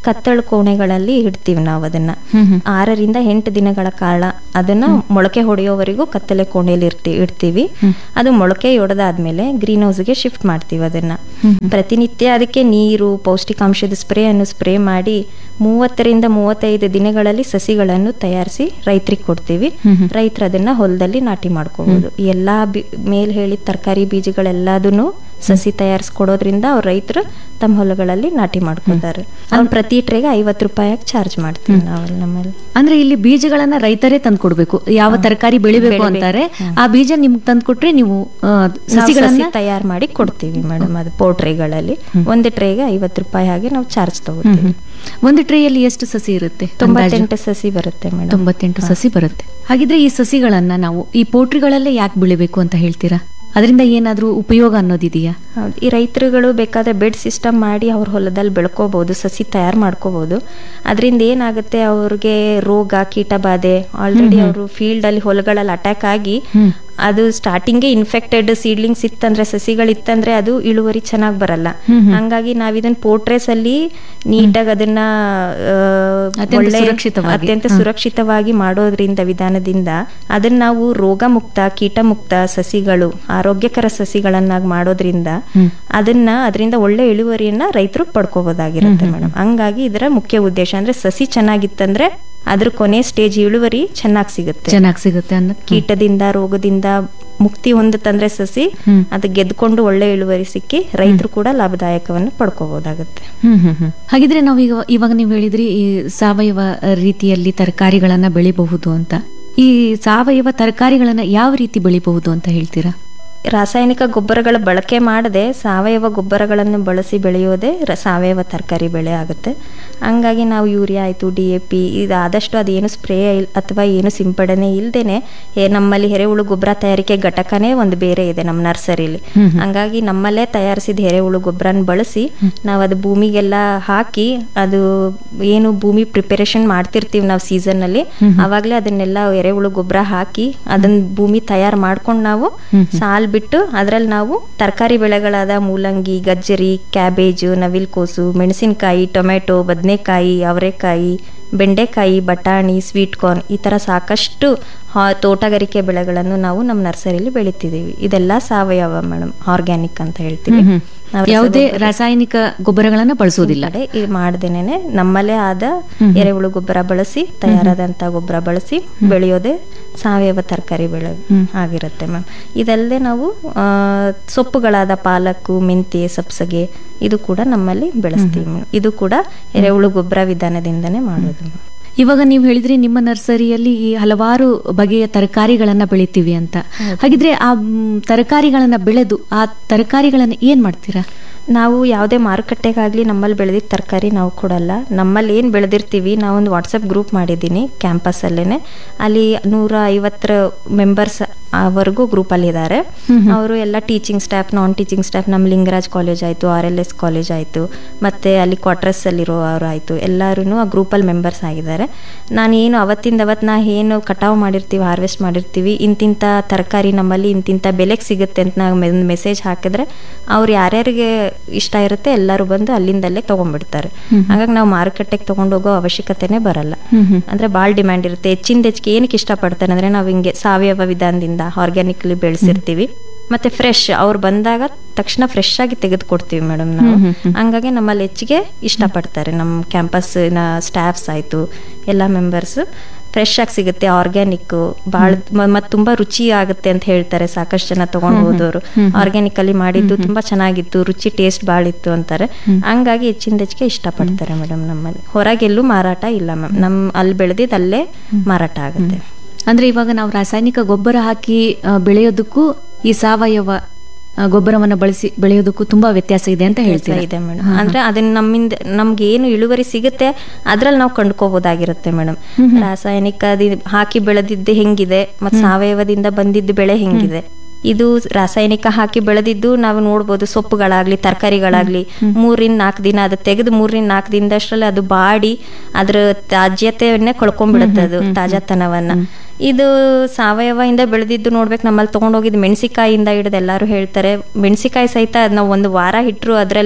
ಕತ್ತಳು ಕೋಣೆಗಳಲ್ಲಿ ಇಡ್ತೀವಿ ನಾವು ಅದನ್ನ ಹ್ಮ್ ಹ್ಮ್. ಆರರಿಂದ ಎಂಟು ದಿನಗಳ ಕಾಲ ಅದನ್ನ ಮೊಳಕೆ ಹೊಡೆಯೋವರೆಗೂ ಕತ್ತಲೆ ಕೋಣೆಯಲ್ಲಿ ಇರ್ತಿ ಇಡ್ತೀವಿ ಅದು ಮೊಳಕೆ ಹೊಡೆದಾದ್ಮೇಲೆ ಗ್ರೀನ್ ಹೌಸ್ಗೆ ಶಿಫ್ಟ್ ಮಾಡ್ತೀವಿ ಅದನ್ನ ಪ್ರತಿನಿತ್ಯ ಅದಕ್ಕೆ ನೀರು ಪೌಷ್ಟಿಕಾಂಶದ ಸ್ಪ್ರೇ ಅನ್ನು ಸ್ಪ್ರೇ ಮಾಡಿ ಮೂವತ್ತರಿಂದ ಮೂವತ್ತೈದು ದಿನಗಳಲ್ಲಿ ಸಸಿಗಳನ್ನು ತಯಾರಿಸಿ ರೈತರಿಗೆ ಕೊಡ್ತೀವಿ ರೈತರು ಅದನ್ನ ಹೊಲದಲ್ಲಿ ನಾಟಿ ಮಾಡ್ಕೋಬಹುದು ಎಲ್ಲಾ ಬಿ- ಮೇಲ್ ಹೇಳಿದ ತರಕಾರಿ ಬೀಜಗಳೆಲ್ಲದನ್ನು ಸಸಿ ತಯಾರಿಸ್ಕೊಡೋದ್ರಿಂದ ಅವ್ರ ರೈತರು ತಮ್ಮ ಹೊಲಗಳಲ್ಲಿ ನಾಟಿ ಮಾಡ್ಕೊತಾರೆ ಅವ್ರು ಪ್ರತಿ ಟ್ರೇಗೆ ಐವತ್ತು ರೂಪಾಯಿ ಚಾರ್ಜ್ ಮಾಡ್ತೀವಿ ನಾವು ನಮ್ಮಲ್ಲಿ ಅಂದ್ರೆ ಇಲ್ಲಿ ಬೀಜಗಳನ್ನ ರೈತರೇ ತಂದು ಕೊಡ್ಬೇಕು ಯಾವ ತರಕಾರಿ ಬೆಳಿಬೇಕು ಅಂತಾರೆ ಆ ಬೀಜ ನಿಮ್ಗೆ ತಂದು ಕೊಟ್ರೆ ನೀವು ಆ, ಸಸಿಗಳನ್ನ ತಯಾರು ಮಾಡಿ ಕೊಡ್ತೀವಿ ಮೇಡಮ್ ಅದು ಪೋಟ್ರಿಗಳಲ್ಲಿ ಒಂದು ಟ್ರೇಗೆ ಐವತ್ತು ರೂಪಾಯಿ ಹಾಗೆ ನಾವು ಚಾರ್ಜ್ ತಗೋತೀವಿ ಒಂದು ಟ್ರೇಯಲ್ಲಿ ಎಷ್ಟು ಸಸಿ ಇರುತ್ತೆ ಅಂದಾಜು? ತೊಂಬತ್ತೆಂಟು ಸಸಿ ಬರುತ್ತೆ ಮೇಡಮ್ ತೊಂಬತ್ತೆಂಟು ಸಸಿ ಬರುತ್ತೆ ಹಾಗಿದ್ರೆ ಈ ಸಸಿಗಳನ್ನ ನಾವು ಈ ಪೋಟ್ರಿಗಳಲ್ಲೇ ಯಾಕೆ ಬೆಳಿಬೇಕು ಅಂತ ಹೇಳ್ತೀರಾ ಅದರಿಂದ ಏನಾದ್ರೂ ಉಪಯೋಗ ಅನ್ನೋದಿದೆಯಾ ಹೌದು ಈ ರೈತರುಗಳು ಬೇಕಾದ್ರೆ ಬೆಡ್ ಸಿಸ್ಟಮ್ ಮಾಡಿ ಅವ್ರ ಹೊಲದಲ್ಲಿ ಬೆಳ್ಕೋಬಹುದು ಸಸಿ ತಯಾರು ಮಾಡ್ಕೋಬಹುದು ಅದರಿಂದ ಏನಾಗುತ್ತೆ ಅವ್ರಿಗೆ ರೋಗ ಕೀಟ ಬಾಧೆ ಆಲ್ರೆಡಿ ಅವರು ಫೀಲ್ಡ್ ಅಲ್ಲಿ ಹೊಲಗಳಲ್ಲಿ ಅಟ್ಯಾಕ್ ಆಗಿ ಅದು ಸ್ಟಾರ್ಟಿಂಗ್ಗೆ ಇನ್ಫೆಕ್ಟೆಡ್ ಸೀಡ್ಲಿಂಗ್ಸ್ ಇತ್ತಂದ್ರೆ ಸಸಿಗಳಿತ್ತಂದ್ರೆ ಅದು ಇಳುವರಿ ಚೆನ್ನಾಗಿ ಬರಲ್ಲ ಹಂಗಾಗಿ ನಾವ್ ಇದನ್ನ ಪೋರ್ಟ್ರೇಸ್ ಅಲ್ಲಿ ನೀಟಾಗಿ ಅದನ್ನ ಆ, ಅತ್ಯಂತ ಒಳ್ಳೆ- ಸುರಕ್ಷಿತವಾಗಿ. ಅತ್ಯಂತ ಸುರಕ್ಷಿತವಾಗಿ ಮಾಡೋದ್ರಿಂದ ವಿಧಾನದಿಂದ ಅದನ್ನ ನಾವು ರೋಗ ಮುಕ್ತ ಕೀಟ ಮುಕ್ತ ಸಸಿಗಳು ಆರೋಗ್ಯಕರ ಸಸಿಗಳನ್ನಾಗಿ ಮಾಡೋದ್ರಿಂದ ಅದನ್ನ ಅದರಿಂದ ಒಳ್ಳೆ ಇಳುವರಿಯನ್ನ ರೈತರು ಪಡ್ಕೋಬಹುದಾಗಿರುತ್ತೆ ಮೇಡಮ್ ಹಂಗಾಗಿ ಇದರ ಮುಖ್ಯ ಉದ್ದೇಶ ಅಂದ್ರೆ ಸಸಿ ಚೆನ್ನಾಗಿತ್ತಂದ್ರೆ ಅದ್ರ ಕೊನೆ ಸ್ಟೇಜ್ ಇಳುವರಿ ಚೆನ್ನಾಗಿ ಸಿಗುತ್ತೆ ಚೆನ್ನಾಗಿ ಸಿಗುತ್ತೆ ಅನ್ನೋ ಕೀಟದಿಂದ ರೋಗದಿಂದ ಮುಕ್ತಿ ಹೊಂದುತ್ತಂದ್ರೆ ಸಸಿ ಅದು ಗೆದ್ಕೊಂಡು ಒಳ್ಳೆ ಇಳುವರಿ ಸಿಕ್ಕಿ ರೈತರು ಕೂಡ ಲಾಭದಾಯಕವನ್ನು ಪಡ್ಕೋಬಹುದಾಗುತ್ತೆ ಹ್ಮ್ ಹ್ಮ್ ಹ್ಮ್ ಹಾಗಿದ್ರೆ ನಾವು ಈಗ ಇವಾಗ ನೀವು ಹೇಳಿದ್ರಿ ಈ ಸಾವಯವ ರೀತಿಯಲ್ಲಿ ತರಕಾರಿಗಳನ್ನ ಬೆಳಿಬಹುದು ಅಂತ ಈ ಸಾವಯವ ತರಕಾರಿಗಳನ್ನ ಯಾವ ರೀತಿ ಬೆಳಿಬಹುದು ಅಂತ ಹೇಳ್ತೀರಾ ರಾಸಾಯನಿಕ ಗೊಬ್ಬರಗಳ ಬಳಕೆ ಮಾಡದೆ ಸಾವಯವ ಗೊಬ್ಬರಗಳನ್ನು ಬಳಸಿ ಬೆಳೆಯೋದೇ ರ- ಸಾವಯವ ತರಕಾರಿ ಬೆಳೆ ಆಗುತ್ತೆ ಹಂಗಾಗಿ ನಾವು ಯೂರಿಯಾ ಆಯಿತು ಡಿ ಎ ಪಿ ಇದು ಆದಷ್ಟು ಅದೇನು ಸ್ಪ್ರೇ ಇಲ್ ಅಥವಾ ಏನು ಸಿಂಪಡಣೆ ಇಲ್ದೇನೆ ಏ ನಮ್ಮಲ್ಲಿ ಎರೆಹುಳು ಗೊಬ್ಬರ ತಯಾರಿಕೆ ಘಟಕನೇ ಒಂದು ಬೇರೆ ಇದೆ ನಮ್ಮ ನರ್ಸರಿಲಿ ಹಂಗಾಗಿ ನಮ್ಮಲ್ಲೇ ತಯಾರಿಸಿದ ಎರೆಹುಳು ಗೊಬ್ಬರನ ಬಳಸಿ ನಾವು ಅದು ಭೂಮಿಗೆಲ್ಲ ಹಾಕಿ ಅದು ಏನು ಭೂಮಿ ಪ್ರಿಪರೇಷನ್ ಮಾಡ್ತಿರ್ತೀವಿ ನಾವು ಸೀಸನ್ ಅಲ್ಲಿ ಅವಾಗಲೇ ಅದನ್ನೆಲ್ಲ ಎರೆಹುಳು ಗೊಬ್ಬರ ಹಾಕಿ ಅದನ್ನ ಭೂಮಿ ತಯಾರು ಮಾಡ್ಕೊಂಡು ನಾವು ಸಾಲ್ ಬಿಟ್ಟು ಅದ್ರಲ್ಲಿ ನಾವು ತರಕಾರಿ ಬೆಳೆಗಳಾದ ಮೂಲಂಗಿ ಗಜ್ಜರಿ ಕ್ಯಾಬೇಜು ನವಿಲ್ಕೋಸು ಮೆಣಸಿನಕಾಯಿ ಟೊಮೆಟೊ ಬದನೆಕಾಯಿ ಅವರೆಕಾಯಿ ಬೆಂಡೆಕಾಯಿ ಬಟಾಣಿ ಸ್ವೀಟ್ ಕಾರ್ನ್ ಈ ಥರ ಸಾಕಷ್ಟು ಹಾ- ತೋಟಗಾರಿಕೆ ಬೆಳೆಗಳನ್ನು ನಾವು ನಮ್ಮ ನರ್ಸರಿಲಿ ಬೆಳಿತಿದ್ದೀವಿ ಇದೆಲ್ಲ ಸಾವಯವ ಮೇಡಮ್ ಆರ್ಗ್ಯಾನಿಕ್ ಅಂತ ಹೇಳ್ತೀವಿ ನಾವು ಯಾವುದೇ ರಾಸಾಯನಿಕ ಗೊಬ್ಬರಗಳನ್ನ ಬಳಸೋದಿಲ್ಲ ಕಡೆ ಇದು ಮಾಡ್ದೇನೆ ನಮ್ಮಲ್ಲೇ ಆದ ಎರೆಹುಳು ಗೊಬ್ಬರ ಬಳಸಿ ತಯಾರಾದಂತ ಗೊಬ್ಬರ ಬಳಸಿ ಬೆಳೆಯೋದೇ ಸಾವಯವ ತರಕಾರಿ ಬೆಳೆ ಆಗಿರುತ್ತೆ ಮ್ಯಾಮ್ ಇದಲ್ಲದೆ ನಾವು ಆ, ಸೊಪ್ಪುಗಳಾದ ಪಾಲಕ್ಕು ಮೆಂತ್ಯೆ ಸಬ್ಸಗೆ ಇದು ಕೂಡ ನಮ್ಮಲ್ಲಿ ಬೆಳೆಸ್ತೀವಿ madam. ಇದು ಕೂಡ ಎರೆಹುಳು ಗೊಬ್ಬರ ವಿಧಾನದಿಂದನೇ ಮಾಡೋದು ma'am. ಇವಾಗ ನೀವು ಹೇಳಿದ್ರಿ ನಿಮ್ಮ ನರ್ಸರಿಯಲ್ಲಿ ಈ ಹಲವಾರು ಬಗೆಯ ತರಕಾರಿಗಳನ್ನ ಬೆಳಿತೀವಿ ಅಂತ ಹಾಗಿದ್ರೆ ಆ ಮ್, ತರಕಾರಿಗಳನ್ನ ಬೆಳೆದು ಆ ತರಕಾರಿಗಳನ್ನ ಏನ್ ಮಾಡ್ತೀರಾ ನಾವು ಯಾವುದೇ ಮಾರುಕಟ್ಟೆಗಾಗಲಿ ನಮ್ಮಲ್ಲಿ ಬೆಳೆದಿದ್ದ ತರಕಾರಿ ನಾವು ಕೊಡಲ್ಲ ನಮ್ಮಲ್ಲಿ ಏನು ಬೆಳೆದಿರ್ತೀವಿ ನಾವೊಂದು ವಾಟ್ಸಪ್ ಗ್ರೂಪ್ ಮಾಡಿದ್ದೀನಿ ಕ್ಯಾಂಪಸ್ಸಲ್ಲೇ ಅಲ್ಲಿ ನೂರ ಐವತ್ತರ ಮೆಂಬರ್ಸ್ ಅವರೆಗೂ ಗ್ರೂಪಲ್ಲಿ ಇದ್ದಾರೆ ಅವರು ಎಲ್ಲ teaching staff non teaching staff ನಮ್ಮ ಲಿಂಗರಾಜ್ ಕಾಲೇಜ್ ಆಯಿತು ಆರ್ ಎಲ್ ಎಸ್ ಕಾಲೇಜ್ ಆಯಿತು ಮತ್ತು ಅಲ್ಲಿ ಕ್ವಾರ್ಟರ್ಸಲ್ಲಿರೋರು ಆಯಿತು ಎಲ್ಲರೂ ಆ ಗ್ರೂಪಲ್ಲಿ ಮೆಂಬರ್ಸ್ ಆಗಿದ್ದಾರೆ ನಾನು ಏನು ಅವತ್ತಿಂದ ಅವತ್ತು ನಾ ಏನು ಕಟಾವು ಮಾಡಿರ್ತೀವಿ ಹಾರ್ವೆಸ್ಟ್ ಮಾಡಿರ್ತೀವಿ ಇಂತಿಂಥ ತರಕಾರಿ ನಮ್ಮಲ್ಲಿ ಇಂತಿಂಥ ಬೆಲೆಗೆ ಸಿಗುತ್ತೆ ಅಂತ ನಾವು ಒಂದು ಮೆಸೇಜ್ ಹಾಕಿದ್ರೆ ಅವ್ರು ಯಾರ್ಯಾರಿಗೆ ಇಷ್ಟ ಇರುತ್ತೆ ಎಲ್ಲರೂ ಬಂದು ಅಲ್ಲಿಂದಲ್ಲೇ ತೊಗೊಂಡ್ಬಿಡ್ತಾರೆ ಹಾಗಾಗಿ ನಾವು ಮಾರುಕಟ್ಟೆಗೆ ತೊಗೊಂಡೋಗೋ ಅವಶ್ಯಕತೆನೇ ಬರಲ್ಲ ಅಂದ್ರೆ ಭಾಳ ಡಿಮ್ಯಾಂಡ್ ಇರುತ್ತೆ ಹೆಚ್ಚಿಂದ ಹೆಚ್ಚಿಗೆ ಏನಕ್ಕೆ ಇಷ್ಟಪಡ್ತಾರೆ ಅಂದ್ರೆ ನಾವು ಹಿಂಗೆ ಸಾವಯವ ವಿಧಾನದಿಂದ ಆರ್ಗ್ಯಾನಿಕ್ಲಿ ಬೆಳೆಸಿರ್ತೀವಿ ಮತ್ತೆ ಫ್ರೆಶ್ ಅವ್ರು ಬಂದಾಗ ತಕ್ಷಣ ಫ್ರೆಶ್ ಆಗಿ ತೆಗೆದು ಕೊಡ್ತೀವಿ ಮೇಡಮ್ ನಾವು ಹಂಗಾಗಿ ನಮ್ಮಲ್ಲಿ ಹೆಚ್ಚಿಗೆ ಇಷ್ಟಪಡ್ತಾರೆ ನಮ್ಮ ಕ್ಯಾಂಪಸ್ನ ಸ್ಟಾಫ್ಸ್ ಆಯಿತು ಎಲ್ಲ ಮೆಂಬರ್ಸ್ ಫ್ರೆಶ್ ಆಗಿ ಸಿಗುತ್ತೆ ಆರ್ಗ್ಯಾನಿಕ್ ಭಾಳ ಮತ್ತು ತುಂಬಾ ರುಚಿ ಆಗುತ್ತೆ ಅಂತ ಹೇಳ್ತಾರೆ ಸಾಕಷ್ಟು ಜನ ತಗೊಂಡು ಹೋದವರು ಆರ್ಗ್ಯಾನಿಕ್ ಅಲ್ಲಿ ಮಾಡಿದ್ದು ತುಂಬಾ ಚೆನ್ನಾಗಿತ್ತು ರುಚಿ ಟೇಸ್ಟ್ ಭಾಳ ಇತ್ತು ಅಂತಾರೆ ಹಂಗಾಗಿ ಹೆಚ್ಚಿಂದ ಹೆಚ್ಚಿಗೆ ಇಷ್ಟಪಡ್ತಾರೆ ಮೇಡಮ್ ನಮ್ಮಲ್ಲಿ ಹೊರಗೆಲ್ಲೂ ಮಾರಾಟ ಇಲ್ಲ ಮ್ಯಾಮ್ ನಮ್ಮ ಅಲ್ಲಿ ಬೆಳೆದಿದ್ದು ಅಲ್ಲೇ ಮಾರಾಟ ಆಗುತ್ತೆ ಅಂದ್ರೆ ಇವಾಗ ನಾವು ರಾಸಾಯನಿಕ ಗೊಬ್ಬರ ಹಾಕಿ ಆ, ಬೆಳೆಯೋದಕ್ಕೂ ಈ ಸಾವಯವ ಆ, ಗೊಬ್ಬರವನ್ನ ಬಳಸಿ ಬೆಳೆಯೋದಕ್ಕೂ ತುಂಬಾ ವ್ಯತ್ಯಾಸ ಇದೆ ಅಂತ ಹೇಳ್ತೀರಾ ಇದೆ ಮೇಡಮ್ ಅಂದ್ರೆ ಅದನ್ನ ನಮ್ಮಿಂದ ನಮ್ಗೆ ಏನು ಇಳುವರಿ ಸಿಗುತ್ತೆ ಅದ್ರಲ್ಲಿ ನಾವು ಕಂಡ್ಕೋಬಹುದಾಗಿರುತ್ತೆ ಮೇಡಮ್ ರಾಸಾಯನಿಕ ಹಾಕಿ ಬೆಳೆದಿದ್ದು ಹೆಂಗಿದೆ ಮತ್ತೆ ಸಾವಯವದಿಂದ ಬಂದಿದ್ದು ಬೆಳೆ ಹೆಂಗಿದೆ ಇದು ರಾಸಾಯನಿಕ ಹಾಕಿ ಬೆಳೆದಿದ್ದು ನಾವು ನೋಡ್ಬೋದು ಸೊಪ್ಪುಗಳಾಗ್ಲಿ ತರಕಾರಿಗಳಾಗ್ಲಿ ಮೂರಿಂದ ನಾಲ್ಕು ದಿನ ಅದು ತೆಗೆದು ಮೂರಿಂದ ನಾಲ್ಕು ದಿನದಷ್ಟರಲ್ಲಿ ಅದು ಬಾಡಿ ಅದ್ರ ತಾಜ್ಯತೆಯನ್ನೇ ಕಳ್ಕೊಂಡ್ಬಿಡುತ್ತೆ ಅದು ತಾಜಾತನವನ್ನ ಇದು ಸಾವಯವ ಇಂದ ಬೆಳೆದಿದ್ದು ನೋಡ್ಬೇಕು ನಮ್ಮಲ್ಲಿ ತಗೊಂಡೋಗಿದ್ದು ಮೆಣಸಿಕಾಯಿಂದ ಹಿಡಿದು ಎಲ್ಲರೂ ಹೇಳ್ತಾರೆ ಮೆಣಸಿಕಾಯಿ ಸಹಿತ ಅದ್ ನಾವು ಒಂದು ವಾರ ಇಟ್ಟರು ಅದರಲ್ಲಿ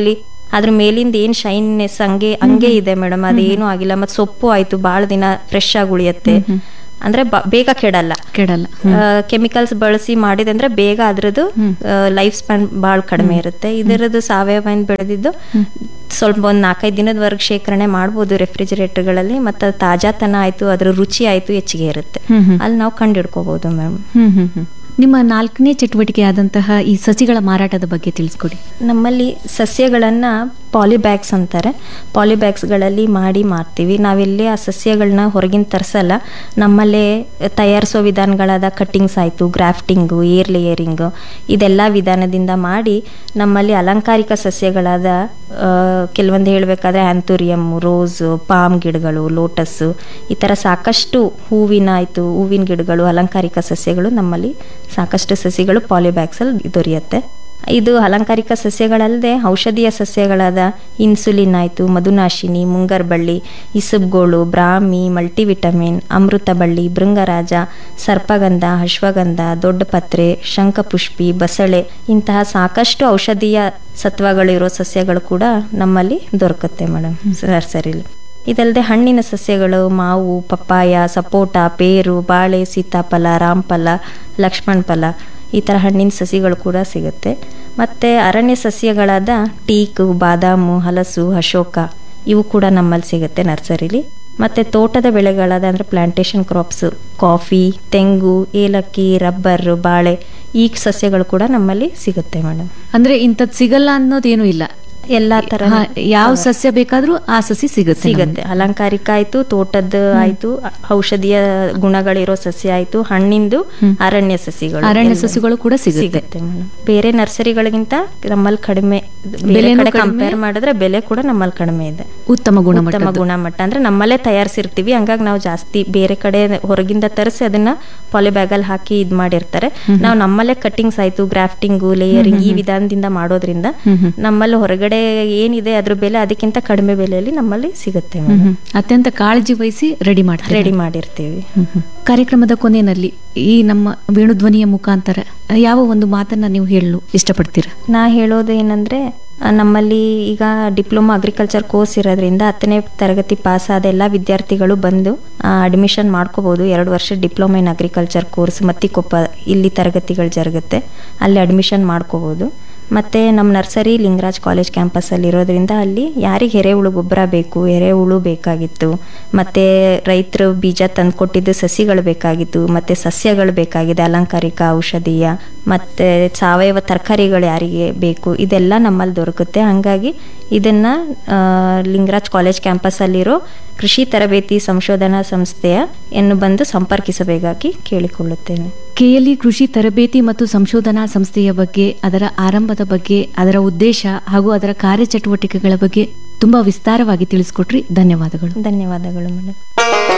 ಅದ್ರ ಮೇಲಿಂದ ಏನ್ ಶೈನ್ನೆಸ್ ಹಂಗೆ ಹಂಗೆ ಇದೆ ಮೇಡಮ್ ಅದೇನು ಆಗಿಲ್ಲ ಮತ್ತೆ ಸೊಪ್ಪು ಆಯ್ತು ಬಹಳ ದಿನ ಫ್ರೆಶ್ ಆಗಿ ಉಳಿಯತ್ತೆ ಅಂದ್ರೆ ಬ- ಬೇಗ ಕೆಡಲ್ಲ ಕೆಡಲ್ಲ ಕೆಮಿಕಲ್ಸ್ ಬಳಸಿ ಮಾಡಿದೆ ಅಂದ್ರೆ ಬೇಗ ಅದ್ರದ್ದು ಲೈಫ್ ಸ್ಪ್ಯಾನ್ ಬಹಳ ಕಡಿಮೆ ಇರುತ್ತೆ ಇದರದ್ದು ಸಾವಯವದಿಂದ ಬೆಳೆದಿದ್ದು ಸ್ವಲ್ಪ ಒಂದು ನಾಲ್ಕೈದು ದಿನದವರೆಗೆ ಶೇಖರಣೆ ಮಾಡ್ಬೋದು ರೆಫ್ರಿಜರೇಟರ್ಗಳಲ್ಲಿ ಮತ್ತು ಅದು ತಾಜಾತನ ಆಯ್ತು ಅದ್ರ ರುಚಿ ಆಯ್ತು ಹೆಚ್ಚಿಗೆ ಇರುತ್ತೆ ಹ್ಮ್ ಹ್ಮ್ ಅಲ್ಲಿ ನಾವು ಕಂಡಿಡ್ಕೋಬಹುದು ಮ್ಯಾಮ್ ಹ್ಮ್ ಹ್ಮ್ ಹ್ಮ್ ನಿಮ್ಮ ನಾಲ್ಕನೇ ಚಟುವಟಿಕೆ ಆದಂತಹ ಈ ಸಸಿಗಳ ಮಾರಾಟದ ಬಗ್ಗೆ ತಿಳಿಸ್ಕೊಡಿ ನಮ್ಮಲ್ಲಿ ಸಸ್ಯಗಳನ್ನು ಪಾಲಿಬ್ಯಾಗ್ಸ್ ಅಂತಾರೆ ಪಾಲಿಬ್ಯಾಗ್ಸ್ಗಳಲ್ಲಿ ಮಾಡಿ ಮಾರ್ತೀವಿ ನಾವೆಲ್ಲೇ ಆ ಸಸ್ಯಗಳನ್ನ ಹೊರಗಿನ ತರಿಸಲ್ಲ ನಮ್ಮಲ್ಲೇ ತಯಾರಿಸೋ ವಿಧಾನಗಳಾದ ಕಟ್ಟಿಂಗ್ಸ್ ಆಯಿತು ಗ್ರಾಫ್ಟಿಂಗು ಏರ್ ಲೇಯರಿಂಗು ಇದೆಲ್ಲ ವಿಧಾನದಿಂದ ಮಾಡಿ ನಮ್ಮಲ್ಲಿ ಅಲಂಕಾರಿಕ ಸಸ್ಯಗಳಾದ ಆ, ಕೆಲವೊಂದು ಹೇಳಬೇಕಾದ್ರೆ ಆ್ಯಂಥೋರಿಯಮ್ ರೋಸ್ ಪಾಮ್ ಗಿಡಗಳು ಲೋಟಸ್ಸು ಈ ಥರ ಸಾಕಷ್ಟು ಹೂವಿನ ಆಯಿತು ಹೂವಿನ ಗಿಡಗಳು ಅಲಂಕಾರಿಕ ಸಸ್ಯಗಳು ನಮ್ಮಲ್ಲಿ ಸಾಕಷ್ಟು ಸಸಿಗಳು ಪಾಲಿಬ್ಯಾಗ್ಸಲ್ಲಿ ದೊರೆಯುತ್ತೆ ಇದು ಅಲಂಕಾರಿಕ ಸಸ್ಯಗಳಲ್ಲದೆ ಔಷಧೀಯ ಸಸ್ಯಗಳಾದ ಇನ್ಸುಲಿನ್ ಆಯಿತು ಮಧುನಾಶಿನಿ ಮುಂಗರ್ಬಳ್ಳಿ ಇಸುಬ್ಗೋಳು ಬ್ರಾಹ್ಮಿ ಮಲ್ಟಿವಿಟಮಿನ್ ಅಮೃತ ಬಳ್ಳಿ ಭೃಂಗರಾಜ ಸರ್ಪಗಂಧ ಅಶ್ವಗಂಧ ದೊಡ್ಡ ಪತ್ರೆ ಶಂಖಪುಷ್ಪಿ ಬಸಳೆ ಇಂತಹ ಸಾಕಷ್ಟು ಔಷಧೀಯ ಸತ್ವಗಳಿರೋ ಸಸ್ಯಗಳು ಕೂಡ ನಮ್ಮಲ್ಲಿ ದೊರಕುತ್ತೆ ಮೇಡಮ್ ನರ್ಸರಿಲಿ ಇದಲ್ಲದೆ ಹಣ್ಣಿನ ಸಸ್ಯಗಳು ಮಾವು ಪಪ್ಪಾಯ ಸಪೋಟ ಪೇರು ಬಾಳೆ ಸೀತಾಫಲ ರಾಮಫಲ ಲಕ್ಷ್ಮಣ ಫಲ ಈ ಥರ ಹಣ್ಣಿನ ಸಸಿಗಳು ಕೂಡ ಸಿಗುತ್ತೆ ಮತ್ತು ಅರಣ್ಯ ಸಸ್ಯಗಳಾದ ಟೀಕು ಬಾದಾಮು ಹಲಸು ಅಶೋಕ ಇವು ಕೂಡ ನಮ್ಮಲ್ಲಿ ಸಿಗುತ್ತೆ ನರ್ಸರಿಲಿ ಮತ್ತು ತೋಟದ ಬೆಳೆಗಳಾದ ಅಂದರೆ ಪ್ಲಾಂಟೇಶನ್ ಕ್ರಾಪ್ಸು ಕಾಫಿ ತೆಂಗು ಏಲಕ್ಕಿ ರಬ್ಬರ್ ಬಾಳೆ ಈ ಸಸ್ಯಗಳು ಕೂಡ ನಮ್ಮಲ್ಲಿ ಸಿಗುತ್ತೆ ಮೇಡಮ್ ಅಂದ್ರೆ ಇಂಥದ್ ಸಿಗಲ್ಲ ಅನ್ನೋದೇನು ಇಲ್ಲ ಎಲ್ಲ ಥರ ಹಾ, ಯಾವ ಸಸ್ಯ ಬೇಕಾದ್ರೂ ಆ ಸಸಿ ಸಿಗುತ್ತೆ ಸಿಗತ್ತೆ ಅಲಂಕಾರಿಕ ಆಯ್ತು ತೋಟದ ಆಯ್ತು ಅ- ಔಷಧೀಯ ಗುಣಗಳಿರೋ ಸಸ್ಯ ಆಯ್ತು ಹಣ್ಣಿಂದು ಅರಣ್ಯ ಸಸಿಗಳು ಅರಣ್ಯ ಎಲ್ಲ ಸಸಿಗಳು ಕೂಡ ಸಿಗುತ್ತೆ ಸಿಗುತ್ತೆ ಮೇಡಮ್ ಬೇರೆ ನರ್ಸರಿಗಳಿಗಿಂತ ನಮ್ಮಲ್ಲಿ ಕಡಿಮೆ ಬೇರೆ ಬೆಲೆನೂ ಕಡೆ ಕಡಿಮೆ. ಕಂಪೇರ್ ಮಾಡಿದ್ರೆ ಬೆಲೆ ಕೂಡ ನಮ್ಮಲ್ಲಿ ಕಡಿಮೆ ಇದೆ ಉತ್ತಮ ಗುಣಮಟ್ಟ ಉತ್ತಮ ಗುಣಮಟ್ಟ ಅಂದ್ರೆ ನಮ್ಮಲ್ಲೇ ತಯಾರಿಸಿರ್ತೀವಿ ಹಂಗಾಗಿ ನಾವು ಜಾಸ್ತಿ ಬೇರೆ ಕಡೆ ಹೊರಗಿಂದ ತರಿಸಿ ಅದನ್ನ ಪಾಲಿಬ್ಯಾಗಲ್ಲಿ ಹಾಕಿ ಇದ್ ಮಾಡಿರ್ತಾರೆ ನಾವು ನಮ್ಮಲ್ಲೇ ಕಟ್ಟಿಂಗ್ಸ್ ಆಯ್ತು ಗ್ರಾಫ್ಟಿಂಗು ಲೇಯರಿಂಗ್ ಈ ವಿಧಾನದಿಂದ ಮಾಡೋದ್ರಿಂದ ನಮ್ಮಲ್ಲಿ ಹೊರಗಡೆ ಏನಿದೆ ಅದ್ರ ಬೆಲೆ ಅದಕ್ಕಿಂತ ಕಡಿಮೆ ಬೆಲೆಯಲ್ಲಿ ನಮ್ಮಲ್ಲಿ ಸಿಗುತ್ತೆ ಹ್ಮ್, ಹ್ಮ್. ಅತ್ಯಂತ ಕಾಳಜಿ ವಹಿಸಿ ರೆಡಿ ಮಾಡ್ತಾರೆ ರೆಡಿ ಮಾಡಿರ್ತೀವಿ ಹ್ಮ್, ಹ್ಮ್. ಕಾರ್ಯಕ್ರಮದ ಕೊನೆಯಲ್ಲಿ ಈ ನಮ್ಮ ವೇಣುಧ್ವನಿಯ ಮುಖಾಂತರ ಯಾವ ಒಂದು ಮಾತನ್ನ ನೀವು ಹೇಳಲು ಇಷ್ಟಪಡ್ತೀರಾ ನಾ ಹೇಳೋದು ಏನಂದ್ರೆ ಆ, ನಮ್ಮಲ್ಲಿ ಈಗ ಡಿಪ್ಲೊಮಾ ಅಗ್ರಿಕಲ್ಚರ್ ಕೋರ್ಸ್ ಇರೋದ್ರಿಂದ ಹತ್ತನೇ ತರಗತಿ ಪಾಸ್ ಆದ ಎಲ್ಲ ವಿದ್ಯಾರ್ಥಿಗಳು ಬಂದು ಅಡ್ಮಿಷನ್ ಮಾಡ್ಕೋಬಹುದು ಎರಡು ವರ್ಷ diploma in agriculture course Mattikoppa ಇಲ್ಲಿ ತರಗತಿಗಳು ಜರುಗುತ್ತೆ ಅಲ್ಲಿ ಅಡ್ಮಿಷನ್ ಮಾಡ್ಕೋಬಹುದು ಮತ್ತು ನಮ್ಮ ನರ್ಸರಿ ಲಿಂಗರಾಜ್ ಕಾಲೇಜ್ ಕ್ಯಾಂಪಸ್ಸಲ್ಲಿ ಇರೋದ್ರಿಂದ ಅಲ್ಲಿ ಯಾರಿಗೆ ಎರೆಹುಳು ಗೊಬ್ಬರ ಬೇಕು ಎರೆಹುಳು ಬೇಕಾಗಿತ್ತು ಮತ್ತು ರೈತರು ಬೀಜ ತಂದುಕೊಟ್ಟಿದ್ದು ಸಸಿಗಳು ಬೇಕಾಗಿತ್ತು ಮತ್ತು ಸಸ್ಯಗಳು ಬೇಕಾಗಿದೆ ಅಲಂಕಾರಿಕ ಔಷಧೀಯ ಮತ್ತು ಸಾವಯವ ತರಕಾರಿಗಳು ಯಾರಿಗೆ ಬೇಕು ಇದೆಲ್ಲ ನಮ್ಮಲ್ಲಿ ದೊರಕುತ್ತೆ ಹಾಗಾಗಿ ಇದನ್ನು ಲಿಂಗರಾಜ್ ಕಾಲೇಜ್ ಕ್ಯಾಂಪಸ್ಸಲ್ಲಿರೋ ಕೃಷಿ ತರಬೇತಿ ಸಂಶೋಧನಾ ಸಂಸ್ಥೆಯ ಎನ್ನು ಬಂದು ಸಂಪರ್ಕಿಸಬೇಕಾಗಿ ಕೇಳಿಕೊಳ್ಳುತ್ತೇನೆ ಕೆಎಲ್ಇ ಕೃಷಿ ತರಬೇತಿ ಮತ್ತು ಸಂಶೋಧನಾ ಸಂಸ್ಥೆಯ ಬಗ್ಗೆ ಅದರ ಆರಂಭದ ಬಗ್ಗೆ ಅದರ ಉದ್ದೇಶ ಹಾಗೂ ಅದರ ಕಾರ್ಯಚಟುವಟಿಕೆಗಳ ಬಗ್ಗೆ ತುಂಬಾ ವಿಸ್ತಾರವಾಗಿ ತಿಳಿಸ್ಕೊಟ್ರಿ ಧನ್ಯವಾದಗಳು ಧನ್ಯವಾದಗಳು ಮೇಡಮ್